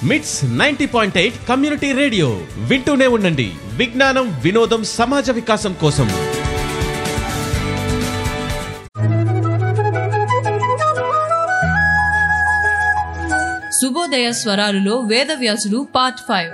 మిట్స్ ninety point eight community radio వింటూనే ఉండండి విజ్ఞానం వినోదం సమాజ వికాసం కోసం శుభోదయ స్వరాలులో వేదవ్యాసుడు పార్ట్ ఫైవ్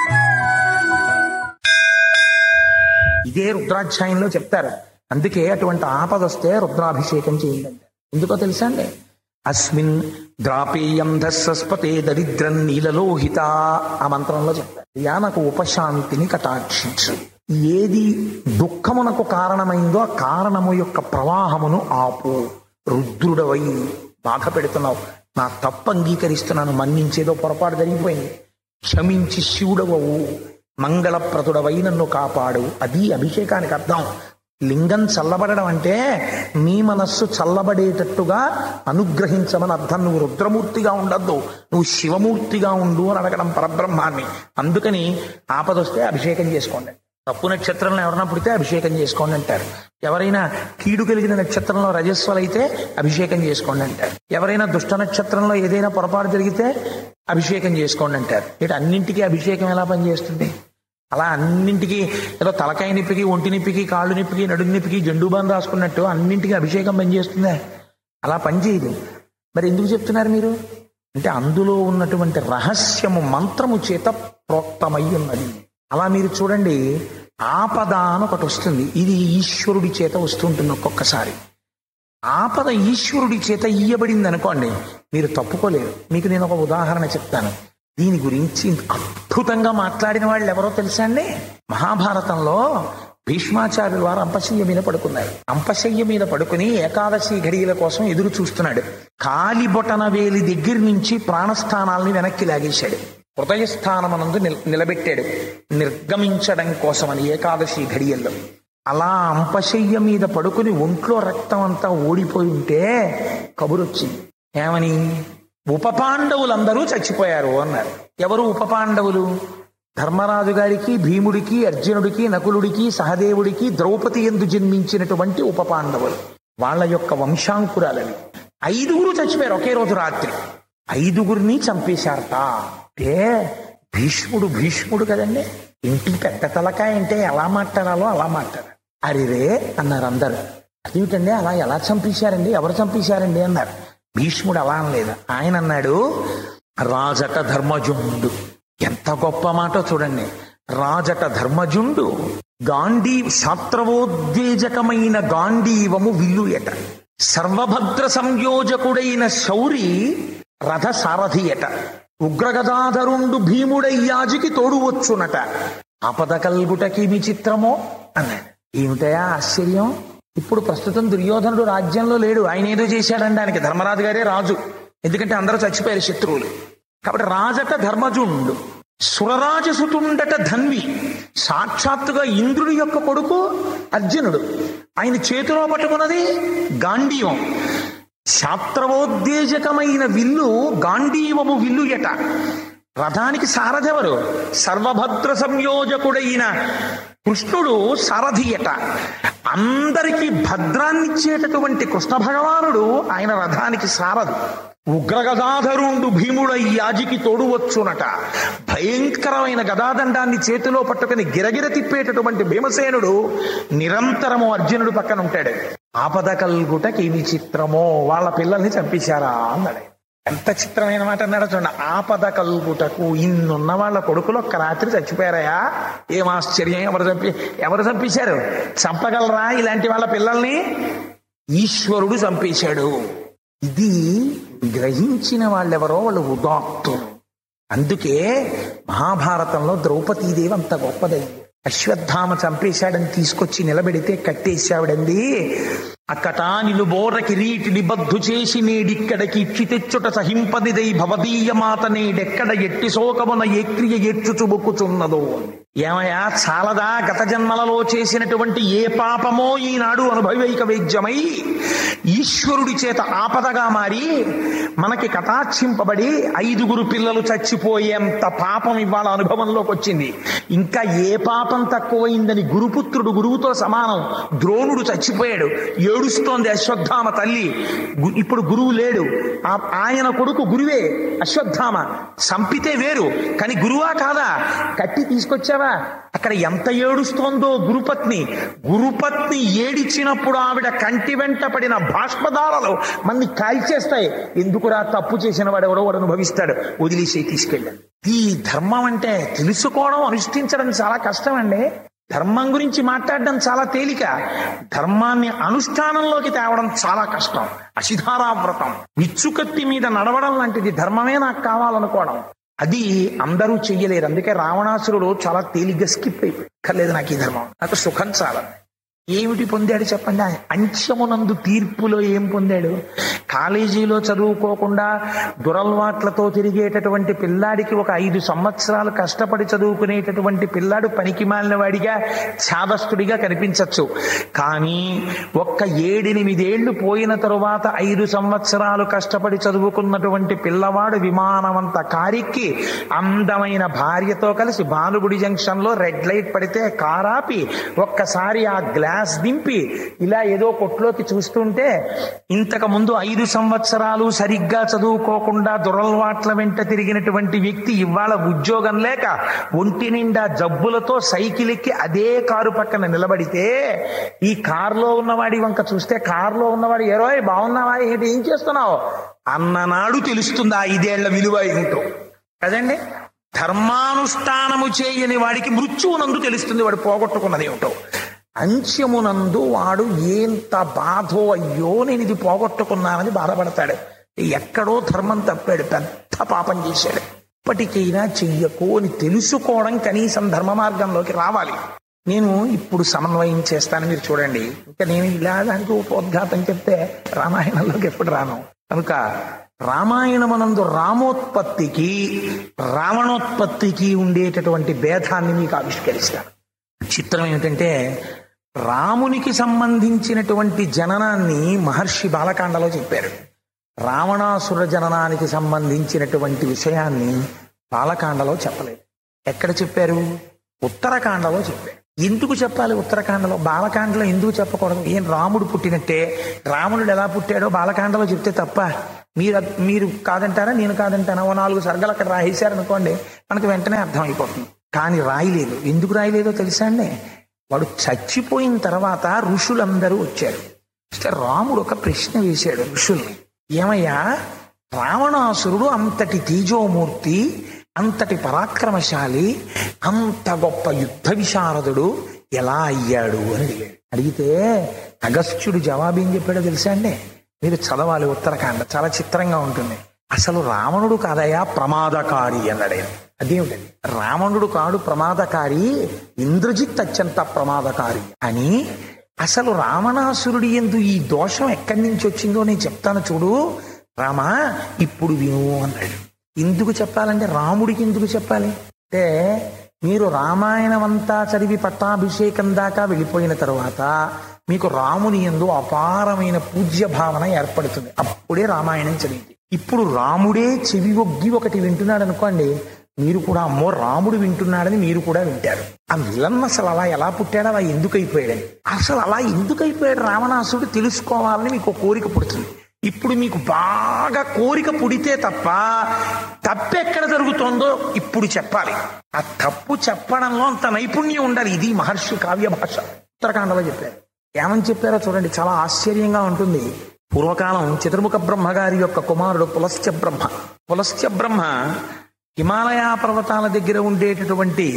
ఇదే రుద్రాధ్యాయంలో చెప్తారు అందుకే అటువంటి ఆపద వస్తే రుద్రాభిషేకం చేయండి అంటారు. ఎందుకో తెలుసా అండి అస్మిన్ ద్రాపేయం ధస్సస్పతే దరిద్రం నీలలోహిత ఆ మంత్రంలో చెప్తారు యా నాకు ఉపశాంతిని కటాక్షించు ఏది దుఃఖమునకు కారణమైందో ఆ కారణము యొక్క ప్రవాహమును ఆపు రుద్రుడవై బాధ పెడుతున్నావు నా తప్పు అంగీకరిస్తున్నాను మన్నించేదో పొరపాటు జరిగిపోయింది క్షమించి శివుడవవు మంగళప్రదుడవై నన్ను కాపాడు అది అభిషేకానికి అర్థం లింగం చల్లబడడం అంటే నీ మనస్సు చల్లబడేటట్టుగా అనుగ్రహించమని అర్థం నువ్వు రుద్రమూర్తిగా ఉండద్దు నువ్వు శివమూర్తిగా ఉండు అని అడగడం పరబ్రహ్మాన్ని అందుకని ఆపదొస్తే అభిషేకం చేసుకోండి తప్పు నక్షత్రంలో ఎవరైనా పుడితే అభిషేకం చేసుకోండి అంటారు ఎవరైనా కీడు కలిగిన నక్షత్రంలో రజస్వలైతే అభిషేకం చేసుకోండి అంటారు ఎవరైనా దుష్ట నక్షత్రంలో ఏదైనా పొరపాటు జరిగితే అభిషేకం చేసుకోండి అంటారు ఇటు అన్నింటికీ అభిషేకం ఎలా పనిచేస్తుంది అలా అన్నింటికి ఏదో తలకాయ నొప్పికి ఒంటి నొప్పికి కాళ్ళు నొప్పికి నడుము నొప్పికి జండు బాన్ రాసుకున్నట్టు అన్నింటికి అభిషేకం పనిచేస్తుందా అలా పనిచేయదు మరి ఎందుకు చెప్తున్నారు మీరు అంటే అందులో ఉన్నటువంటి రహస్యము మంత్రము చేత ప్రోక్తమై ఉన్నది అలా మీరు చూడండి ఆపద అని ఒకటి వస్తుంది ఇది ఈశ్వరుడి చేత వస్తుంటుంది ఒక్కొక్కసారి ఆపద ఈశ్వరుడి చేత ఇయ్యబడింది అనుకోండి మీరు తప్పుకోలేరు మీకు నేను ఒక ఉదాహరణ చెప్తాను దీని గురించి అద్భుతంగా మాట్లాడిన వాళ్ళు ఎవరో తెలుసా అండి మహాభారతంలో భీష్మాచార్యుల వారు అంపశయ్య మీద పడుకున్నారు అంపశయ్య మీద పడుకుని ఏకాదశి ఘడియల కోసం ఎదురు చూస్తున్నాడు కాలి బొటన వేలి దగ్గర నుంచి ప్రాణస్థానాల్ని వెనక్కి లాగేశాడు హృదయస్థానమనందు నిల నిలబెట్టాడు నిర్గమించడం కోసమని ఏకాదశి ఘడియల్లో అలా అంపశయ్య మీద పడుకుని ఒంట్లో రక్తం అంతా ఓడిపోయి ఉంటే కబురొచ్చింది ఏమని ఉపపాండవులందరూ చచ్చిపోయారు అన్నారు ఎవరు ఉపపాండవులు ధర్మరాజు గారికి భీముడికి అర్జునుడికి నకులుడికి సహదేవుడికి ద్రౌపది ఎందు జన్మించినటువంటి ఉపపాండవులు వాళ్ళ యొక్క వంశాంకురాలని ఐదుగురు చచ్చిపోయారు ఒకే రోజు రాత్రి ఐదుగురిని చంపేశారట అంటే భీష్ముడు భీష్ముడు కదండి ఇంటికి పెద్ద తలకాయ అంటే ఎలా మాట్లాడాలో అలా మాట్లాడారు అరిరే అన్నారు అందరు అదేమిటండి అలా ఎలా చంపేశారండి ఎవరు చంపేశారండి అన్నారు భీష్ముడు అలా అనలేదు ఆయన అన్నాడు రాజట ధర్మజుండు ఎంత గొప్ప మాట చూడండి రాజట ధర్మజుండు గాంధీ శాస్త్రవోద్వేజకమైన గాంధీవము విల్లుయట సర్వభద్ర సంయోజకుడైన శౌరి రథ సారథియట ఉగ్రగదాధరుండు భీముడయ్యాజికి తోడు వచ్చునట ఆపద కల్గుటకి మీ చిత్రమో అన్నాడు ఏమిటయా ఆశ్చర్యం ఇప్పుడు ప్రస్తుతం దుర్యోధనుడు రాజ్యంలో లేడు ఆయన ఏదో చేశాడనడానికి ధర్మరాజు గారే రాజు ఎందుకంటే అందరూ చచ్చిపోయారు శత్రువులు కాబట్టి రాజట ధర్మజుండు సురరాజసుతుండట ధన్వి సాక్షాత్తుగా ఇంద్రుడి యొక్క కొడుకు అర్జునుడు ఆయన చేతిలో పట్టుకున్నది గాంధీవం శాస్త్రవోద్వేజకమైన విల్లు గాంధీవము విల్లు ఎట రథానికి సారథెవరు సర్వభద్ర సంయోజకుడైన కృష్ణుడు సారథియట అందరికీ భద్రాన్నిచ్చేటటువంటి కృష్ణ భగవానుడు ఆయన రథానికి సారథి ఉగ్రగదాధరుండు భీముడై యాజికి తోడువచ్చునట భయంకరమైన గదాదండాన్ని చేతిలో పట్టుకుని గిరగిర తిప్పేటటువంటి భీమసేనుడు నిరంతరము అర్జునుడు పక్కన ఉంటాడు ఆపద కల్గుటకేమి చిత్రమో వాళ్ళ పిల్లల్ని చంపేశారా అన్నాడు ఎంత చిత్రమైన మాట అన్నాడు చూడండి ఆపద కల్గుటకు ఇన్నున్న వాళ్ళ కొడుకులు ఒక్క రాత్రి చచ్చిపోయారయా ఏం ఆశ్చర్యం ఎవరు చంపి ఎవరు చంపేశారు చంపగలరా ఇలాంటి వాళ్ళ పిల్లల్ని ఈశ్వరుడు చంపేశాడు ఇది గ్రహించిన వాళ్ళెవరో వాళ్ళు ఉదాత్తులు అందుకే మహాభారతంలో ద్రౌపదీదేవి అంత గొప్పదైంది అశ్వత్థామ చంపేశాడని తీసుకొచ్చి నిలబెడితే కట్టేశావిడంది అక్కటా నిలుబోర కిరీటిని బద్దు చేసి నేడిక్కడికి ఇచ్చి తెచ్చుట సహింపదిదై భవదీయ మాత నేడెక్కడ ఎట్టి శోకమున ఏ క్రియ ఎచ్చుచుబుకుచున్నదో ఏమయ్యా చాలదా గత జన్మలలో చేసినటువంటి ఏ పాపమో ఈనాడు అనుభవైక వేద్యమై ఈశ్వరుడి చేత ఆపదగా మారి మనకి కటాక్షింపబడి ఐదుగురు పిల్లలు చచ్చిపోయేంత పాపం ఇవాళ అనుభవంలోకి వచ్చింది ఇంకా ఏ పాపం తక్కువైందని గురుపుత్రుడు గురువుతో సమానం ద్రోణుడు చచ్చిపోయాడు ఏడుస్తోంది అశ్వత్థామ తల్లి గు- ఇప్పుడు గురువు లేడు ఆ- ఆయన కొడుకు గురువే అశ్వత్థామ సంపితే వేరు కానీ గురువా కాదా కట్టి తీసుకొచ్చావా అక్కడ ఎంత ఏడుస్తోందో గురుపత్ని గురుపత్ని ఏడిచినప్పుడు ఆవిడ కంటి వెంట పడిన బాష్పదాలలో మంది కాల్చేస్తాయి ఎందుకురా తప్పు చేసిన వాడు ఎవడో వాడు అనుభవిస్తాడు వదిలేసి తీసుకెళ్ళాడు ఈ ధర్మం అంటే తెలుసుకోవడం అనుష్ఠించడం చాలా కష్టం అండి ధర్మం గురించి మాట్లాడడం చాలా తేలిక ధర్మాన్ని అనుష్ఠానంలోకి తేవడం చాలా కష్టం అశిధారావ్రతం విచ్చుకత్తి మీద నడవడం లాంటిది ధర్మమే నాకు కావాలనుకోవడం అది అందరూ చెయ్యలేరు అందుకే రావణాసురుడు చాలా తేలిగ్గా స్కిప్ అయిపోయి లేదు నాకు ఈ ధర్మం నాకు సుఖం చాలా ఏమిటి పొందాడు చెప్పండి ఆయన అంశమునందు తీర్పులో ఏం పొందాడు కాలేజీలో చదువుకోకుండా దురల్వాట్లతో తిరిగేటటువంటి పిల్లాడికి ఒక ఐదు సంవత్సరాలు కష్టపడి చదువుకునేటటువంటి పిల్లాడు పనికి మాలిన వాడిగా ఛాదస్తుడిగా కనిపించవచ్చు కానీ ఒక్క ఏడెనిమిదేళ్లు పోయిన తరువాత ఐదు సంవత్సరాలు కష్టపడి చదువుకున్నటువంటి పిల్లవాడు విమానమంత కారెక్కి అందమైన భార్యతో కలిసి బాలుగుడి జంక్షన్ లో రెడ్ లైట్ పడితే కారాపి ఒక్కసారి ఆ గ్లాస్ దింపి ఇలా ఏదో కొట్లోకి చూస్తుంటే ఇంతకు ముందు ఐదు సంవత్సరాలు సరిగ్గా చదువుకోకుండా దురల్వాట్ల వెంట తిరిగినటువంటి వ్యక్తి ఇవాళ ఉద్యోగం లేక ఒంటి నిండా జబ్బులతో సైకిల్ ఎక్కి అదే కారు పక్కన నిలబడితే ఈ కారులో ఉన్నవాడి వంక చూస్తే కారులో ఉన్నవాడు ఎరోయ్ బాగున్నావా ఏంటి ఏం చేస్తున్నావు అన్ననాడు తెలుస్తుంది ఆ ఐదేళ్ల విలువ ఏంటో కదండి ధర్మానుష్ఠానము చేయని వాడికి మృత్యువునందు తెలుస్తుంది వాడు పోగొట్టుకున్నది ఏమిటో అంత్యమునందు వాడు ఎంత బాధో అయ్యో నేను ఇది పోగొట్టుకున్నానని బాధపడతాడు ఎక్కడో ధర్మం తప్పాడు పెద్ద పాపం చేశాడు ఇప్పటికైనా చెయ్యకు అని తెలుసుకోవడం కనీసం ధర్మ మార్గంలోకి రావాలి నేను ఇప్పుడు సమన్వయం చేస్తాను మీరు చూడండి ఇంకా నేను ఇలా దానికి ఉపోద్ఘాతం చెప్తే రామాయణంలోకి ఎప్పుడు రాను కనుక రామాయణమనందు రామోత్పత్తికి రావణోత్పత్తికి ఉండేటటువంటి భేదాన్ని మీకు ఆవిష్కరిస్తాను చిత్రం ఏమిటంటే రామునికి సంబంధించినటువంటి జననాన్ని మహర్షి బాలకాండలో చెప్పారు రావణాసుర జననానికి సంబంధించినటువంటి విషయాన్ని బాలకాండలో చెప్పలేదు ఎక్కడ చెప్పారు ఉత్తరకాండలో చెప్పారు ఎందుకు చెప్పాలి ఉత్తరకాండలో బాలకాండలో ఎందుకు చెప్పకూడదు ఏం రాముడు పుట్టినట్టే రావణుడు ఎలా పుట్టాడో బాలకాండలో చెప్తే తప్ప మీరు మీరు కాదంటారా నేను కాదంటానా ఓ నాలుగు సర్గలు అక్కడ రాసేశారనుకోండి మనకు వెంటనే అర్థమైపోతుంది కానీ రాయలేదు ఎందుకు రాయలేదో తెలుసా అండి వాడు చచ్చిపోయిన తర్వాత ఋషులందరూ వచ్చారు వస్తే రాముడు ఒక ప్రశ్న వేశాడు ఋషుల్ని ఏమయ్యా రావణాసురుడు అంతటి తేజోమూర్తి అంతటి పరాక్రమశాలి అంత గొప్ప యుద్ధ విశారదుడు ఎలా అయ్యాడు అని అడిగాడు అడిగితే అగస్త్యుడు జవాబేం చెప్పాడో తెలుసా అండి మీరు చదవాలి ఉత్తరకాండ చాలా చిత్రంగా ఉంటుంది అసలు రావణుడు కాదయా ప్రమాదకారి అన్నాడు ఆయన అదేమిటండి రావణుడు కాడు ప్రమాదకారి ఇంద్రజిత్ అత్యంత ప్రమాదకారి అని అసలు రావణాసురుడి ఎందు ఈ దోషం ఎక్కడి నుంచి వచ్చిందో నేను చెప్తాను చూడు రామా ఇప్పుడు విను అన్నాడు ఎందుకు చెప్పాలంటే రాముడికి ఎందుకు చెప్పాలి అంటే మీరు రామాయణం అంతా చదివి పట్టాభిషేకం దాకా వెళ్ళిపోయిన తర్వాత మీకు రాముని ఎందు అపారమైన పూజ్య భావన ఏర్పడుతుంది అప్పుడే రామాయణం చదివింది ఇప్పుడు రాముడే చెవి ఒగ్గి ఒకటి వింటున్నాడు అనుకోండి మీరు కూడా అమ్మో రాముడు వింటున్నాడని మీరు కూడా వింటారు ఆ విలన్ అసలు అలా ఎలా పుట్టాడు అలా ఎందుకు అయిపోయాడని అసలు అలా ఎందుకు అయిపోయాడు రావణాసుడు తెలుసుకోవాలని మీకు ఒక కోరిక పుడుతుంది ఇప్పుడు మీకు బాగా కోరిక పుడితే తప్ప తప్పు ఎక్కడ జరుగుతోందో ఇప్పుడు చెప్పాలి ఆ తప్పు చెప్పడంలో అంత నైపుణ్యం ఉండాలి ఇది మహర్షి కావ్య భాష ఉత్తరకాండలో చెప్పారు ఏమని చెప్పారో చూడండి చాలా ఆశ్చర్యంగా ఉంటుంది పూర్వకాలం చతుర్ముఖ బ్రహ్మ గారి యొక్క కుమారుడు పులస్త్య బ్రహ్మ పులస్త్య బ్రహ్మ హిమాలయ పర్వతాల దగ్గర ఉండేటటువంటి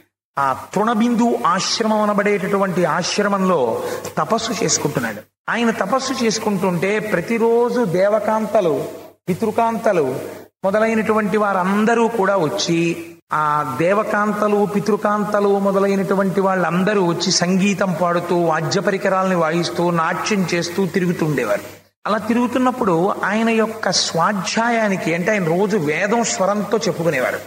ఆ తృణబిందు ఆశ్రమం అనబడేటటువంటి ఆశ్రమంలో తపస్సు చేసుకుంటున్నాడు ఆయన తపస్సు చేసుకుంటుంటే ప్రతిరోజు దేవకాంతలు పితృకాంతలు మొదలైనటువంటి వారందరూ కూడా వచ్చి ఆ దేవకాంతలు పితృకాంతలు మొదలైనటువంటి వాళ్ళందరూ వచ్చి సంగీతం పాడుతూ వాద్య పరికరాలని వాయిస్తూ నాట్యం చేస్తూ తిరుగుతుండేవారు అలా తిరుగుతున్నప్పుడు ఆయన యొక్క స్వాధ్యాయానికి అంటే ఆయన రోజు వేదం స్వరంతో చెప్పుకునేవారు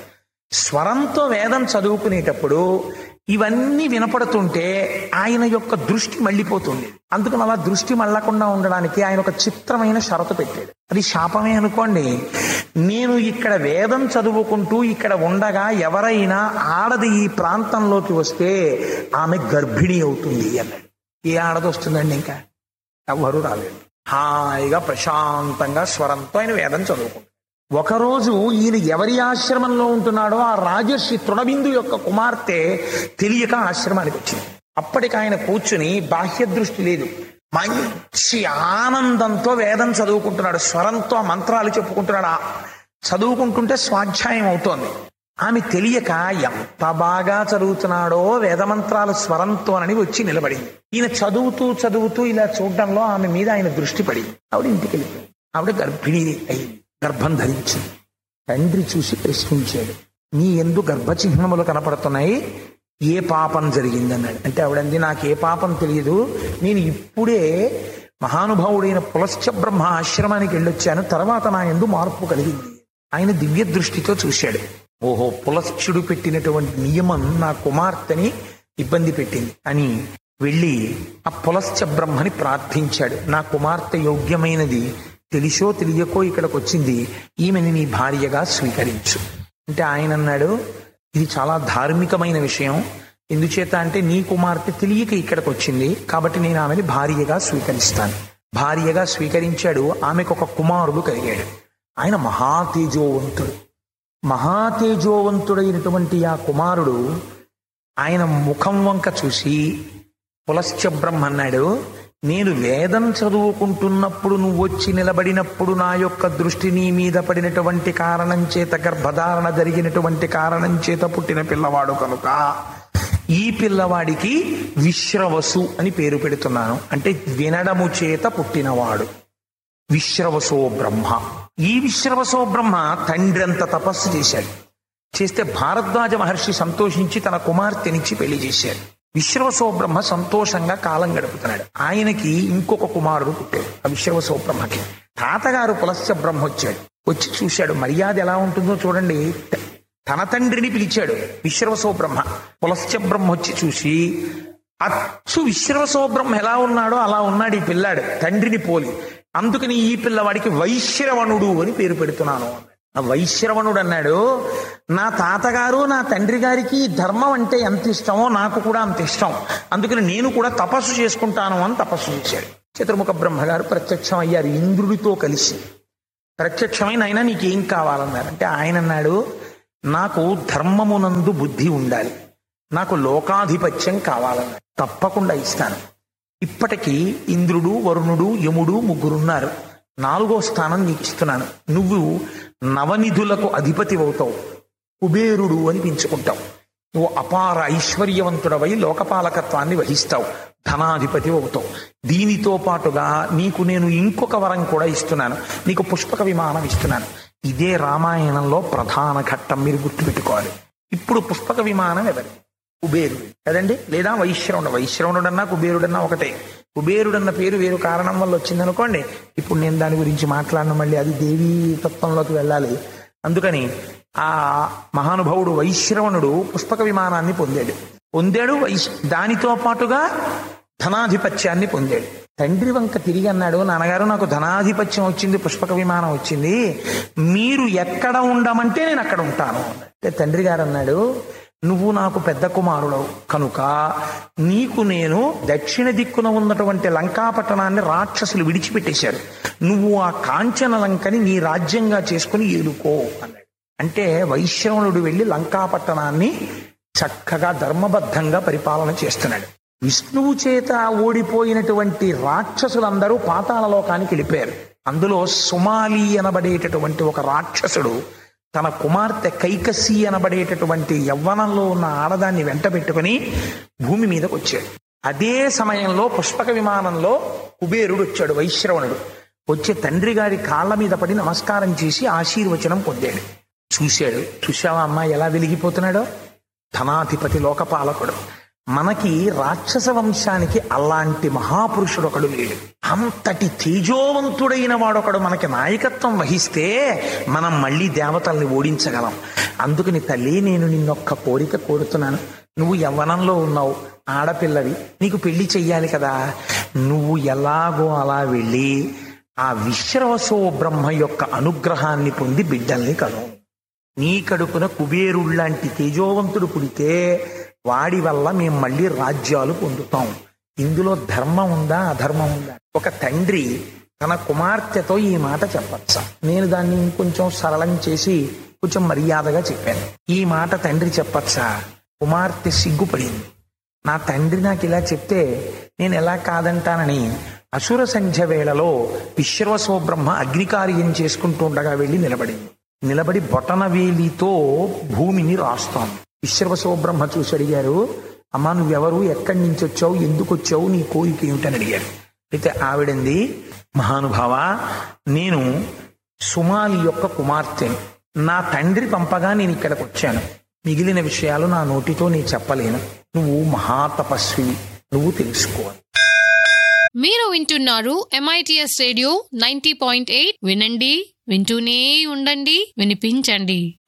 స్వరంతో వేదం చదువుకునేటప్పుడు ఇవన్నీ వినపడుతుంటే ఆయన యొక్క దృష్టి మళ్ళీపోతుంది అందుకని అలా దృష్టి మళ్ళకుండా ఉండడానికి ఆయన ఒక చిత్రమైన షరతు పెట్టాడు అది శాపమే అనుకోండి నేను ఇక్కడ వేదం చదువుకుంటూ ఇక్కడ ఉండగా ఎవరైనా ఆడది ఈ ప్రాంతంలోకి వస్తే ఆమె గర్భిణి అవుతుంది అన్నాడు ఏ ఆడది వస్తుందండి ఇంకా ఎవ్వరూ రాలేదు హాయిగా ప్రశాంతంగా స్వరంతో ఆయన వేదం చదువుకుంటాడు ఒకరోజు ఈయన ఎవరి ఆశ్రమంలో ఉంటున్నాడో ఆ రాజర్షి తృణబిందు యొక్క కుమార్తె తెలియక ఆశ్రమానికి వచ్చింది అప్పటికి ఆయన కూర్చుని బాహ్య దృష్టి లేదు మంచి ఆనందంతో వేదం చదువుకుంటున్నాడు స్వరంతో ఆ మంత్రాలు చెప్పుకుంటున్నాడు ఆ చదువుకుంటుంటే స్వాధ్యాయం అవుతోంది ఆమె తెలియక ఎంత బాగా చదువుతున్నాడో వేదమంత్రాలు స్వరంతోనని వచ్చి నిలబడింది ఈయన చదువుతూ చదువుతూ ఇలా చూడడంలో ఆమె మీద ఆయన దృష్టి పడింది ఆవిడ ఇంటికి వెళ్ళిపోయింది ఆవిడ గర్భిణి అయింది గర్భం ధరించింది తండ్రి చూసి ప్రశ్నించాడు నీ ఎందు గర్భచిహ్నములు కనపడుతున్నాయి ఏ పాపం జరిగిందన్నాడు అంటే ఆవిడంది నాకు ఏ పాపం తెలియదు నేను ఇప్పుడే మహానుభావుడైన పులశ్చ బ్రహ్మ ఆశ్రమానికి వెళ్ళొచ్చాను తర్వాత నా ఎందు మార్పు కలిగింది ఆయన దివ్య దృష్టితో చూశాడు ఓహో పులశ్చుడు పెట్టినటువంటి నియమం నా కుమార్తెని ఇబ్బంది పెట్టింది అని వెళ్ళి ఆ పులశ్చ బ్రహ్మని ప్రార్థించాడు నా కుమార్తె యోగ్యమైనది తెలిసో తెలియకో ఇక్కడికి వచ్చింది ఈమెని నీ భార్యగా స్వీకరించు అంటే ఆయన అన్నాడు ఇది చాలా ధార్మికమైన విషయం ఎందుచేత అంటే నీ కుమార్తె తెలియక ఇక్కడికి వచ్చింది కాబట్టి నేను ఆమెని భార్యగా స్వీకరిస్తాను భార్యగా స్వీకరించాడు ఆమెకు ఒక కుమారుడు కలిగాడు ఆయన మహాతేజోవంతుడు మహాతేజోవంతుడైనటువంటి ఆ కుమారుడు ఆయన ముఖం వంక చూసి పులశ్చ బ్రహ్మ అన్నాడు నేను వేదం చదువుకుంటున్నప్పుడు నువ్వు వచ్చి నిలబడినప్పుడు నా యొక్క దృష్టి నీ మీద పడినటువంటి కారణం చేత గర్భధారణ జరిగినటువంటి కారణం చేత పుట్టిన పిల్లవాడు కనుక ఈ పిల్లవాడికి విశ్రవసు అని పేరు పెడుతున్నాను అంటే వినడము చేత పుట్టినవాడు విశ్రవసో బ్రహ్మ ఈ విశ్రవసో బ్రహ్మ తండ్రి అంత తపస్సు చేశాడు చేస్తే భారద్వాజ మహర్షి సంతోషించి తన కుమార్తెనిచ్చి పెళ్లి చేశాడు విశ్రవసో బ్రహ్మ సంతోషంగా కాలం గడుపుతున్నాడు ఆయనకి ఇంకొక కుమారుడు పుట్టాడు ఆ విశ్రవసో బ్రహ్మకి తాతగారు పులశ్చ బ్రహ్మ వచ్చాడు వచ్చి చూశాడు మర్యాద ఎలా ఉంటుందో చూడండి తన తండ్రిని పిలిచాడు విశ్రవసో బ్రహ్మ పులశ్చ బ్రహ్మ వచ్చి చూసి అచ్చు విశ్రవసో బ్రహ్మ ఎలా ఉన్నాడో అలా ఉన్నాడు ఈ పిల్లాడు తండ్రిని పోలి అందుకని ఈ పిల్లవాడికి వైశ్రవణుడు అని పేరు పెడుతున్నాను అన్నాడు. ఆ వైశ్రవణుడు అన్నాడు నా తాతగారు నా తండ్రి గారికి ధర్మం అంటే ఎంత ఇష్టమో నాకు కూడా అంత ఇష్టం అందుకని నేను కూడా తపస్సు చేసుకుంటాను అని తపస్సు చేశాడు చతుర్ముఖ బ్రహ్మగారు ప్రత్యక్షం అయ్యారు ఇంద్రుడితో కలిసి ప్రత్యక్షమైన ఆయన నీకేం కావాలన్నారు అంటే ఆయన అన్నాడు నాకు ధర్మమునందు బుద్ధి ఉండాలి నాకు లోకాధిపత్యం కావాలన్నాడు తప్పకుండా ఇస్తాను ఇప్పటికీ ఇంద్రుడు వరుణుడు యముడు ముగ్గురున్నారు నాలుగో స్థానం నీకు ఇస్తున్నాను నువ్వు నవనిధులకు అధిపతి అవుతావు కుబేరుడు అని పెంచుకుంటావు నువ్వు అపార ఐశ్వర్యవంతుడవై లోకపాలకత్వాన్ని వహిస్తావు ధనాధిపతి అవుతావు దీనితో పాటుగా నీకు నేను ఇంకొక వరం కూడా ఇస్తున్నాను నీకు పుష్పక విమానం ఇస్తున్నాను ఇదే రామాయణంలో ప్రధాన ఘట్టం మీరు గుర్తుపెట్టుకోవాలి ఇప్పుడు పుష్పక విమానం ఎవరి కుబేరుడు కదండి లేదా వైశ్రవణుడు వైశ్రవణుడన్నా కుబేరుడన్నా ఒకటే కుబేరుడన్న పేరు వేరు కారణం వల్ల వచ్చిందనుకోండి ఇప్పుడు నేను దాని గురించి మాట్లాడను మళ్ళీ అది దేవీ తత్వంలోకి వెళ్ళాలి అందుకని ఆ మహానుభావుడు వైశ్రవణుడు పుష్పక విమానాన్ని పొందాడు పొందాడు వైశ్ దానితో పాటుగా ధనాధిపత్యాన్ని పొందాడు తండ్రి వంక తిరిగి అన్నాడు నాన్నగారు నాకు ధనాధిపత్యం వచ్చింది పుష్పక విమానం వచ్చింది మీరు ఎక్కడ ఉండమంటే నేను అక్కడ ఉంటాను అన్నాడు. అంటే తండ్రి గారు అన్నాడు నువ్వు నాకు పెద్ద కుమారుడవు కనుక నీకు నేను దక్షిణ దిక్కున ఉన్నటువంటి లంకాపట్టణాన్ని రాక్షసులు విడిచిపెట్టేశారు నువ్వు ఆ కాంచన లంకని నీ రాజ్యంగా చేసుకుని ఏలుకో అన్నాడు అంటే వైశ్రవణుడు వెళ్ళి లంకాపట్టణాన్ని చక్కగా ధర్మబద్ధంగా పరిపాలన చేస్తున్నాడు విష్ణువు చేత ఓడిపోయినటువంటి రాక్షసులందరూ పాతాళ లోకానికి వెళ్ళిపోయారు అందులో సుమాలి అనబడేటటువంటి ఒక రాక్షసుడు తన కుమార్తె కైకసి అనబడేటటువంటి యవ్వనంలో ఉన్న ఆడదాన్ని వెంట పెట్టుకుని భూమి మీదకి వచ్చాడు అదే సమయంలో పుష్పక విమానంలో కుబేరుడు వచ్చాడు వైశ్రవణుడు వచ్చే తండ్రి గారి కాళ్ళ మీద పడి నమస్కారం చేసి ఆశీర్వచనం పొందాడు చూశాడు చూశావా అమ్మాయి ఎలా వెలిగిపోతున్నాడో ధనాధిపతి లోకపాలకుడు మనకి రాక్షస వంశానికి అలాంటి మహాపురుషుడు ఒకడు లేడు అంతటి తేజోవంతుడైన వాడొకడు మనకి నాయకత్వం వహిస్తే మనం మళ్ళీ దేవతల్ని ఓడించగలం అందుకని తల్లి నేను నిన్నొక్క కోరిక కోరుతున్నాను నువ్వు యవ్వనంలో ఉన్నావు ఆడపిల్లవి నీకు పెళ్లి చెయ్యాలి కదా నువ్వు ఎలాగో అలా వెళ్ళి ఆ విశ్రవసో బ్రహ్మ యొక్క అనుగ్రహాన్ని పొంది బిడ్డల్ని కను నీ కడుపున కుబేరుళ్ళంటి తేజోవంతుడు పుడితే వాడి వల్ల మేము మళ్ళీ రాజ్యాలు పొందుతాం ఇందులో ధర్మం ఉందా అధర్మం ఉందా ఒక తండ్రి తన కుమార్తెతో ఈ మాట చెప్పచ్చా నేను దాన్ని ఇంకొంచెం సరళం చేసి కొంచెం మర్యాదగా చెప్పాను ఈ మాట తండ్రి చెప్పచ్చా కుమార్తె సిగ్గుపడింది నా తండ్రి నాకు ఇలా చెప్తే నేను ఎలా కాదంటానని అసుర సంధ్య వేళలో విశ్వసో బ్రహ్మ అగ్నికార్యం చేసుకుంటూ ఉండగా వెళ్ళి నిలబడింది నిలబడి బొటనవేలితో భూమిని రాస్తోంది విశ్వసో బ్రహ్మ చూసి అడిగారు అమ్మా నువ్వెవరు ఎక్కడి నుంచి వచ్చావు ఎందుకు వచ్చావు నీ కోరిక ఏమిటని అడిగారు అయితే ఆవిడంది మహానుభావ నేను సుమాలి యొక్క కుమార్తెను నా తండ్రి పంపగా నేను ఇక్కడికి వచ్చాను మిగిలిన విషయాలు నా నోటితో నేను చెప్పలేను నువ్వు మహాతపస్వి నువ్వు తెలుసుకోవాలి మీరు వింటున్నారు MITS radio ninety point eight వినండి వింటూనే ఉండండి వినిపించండి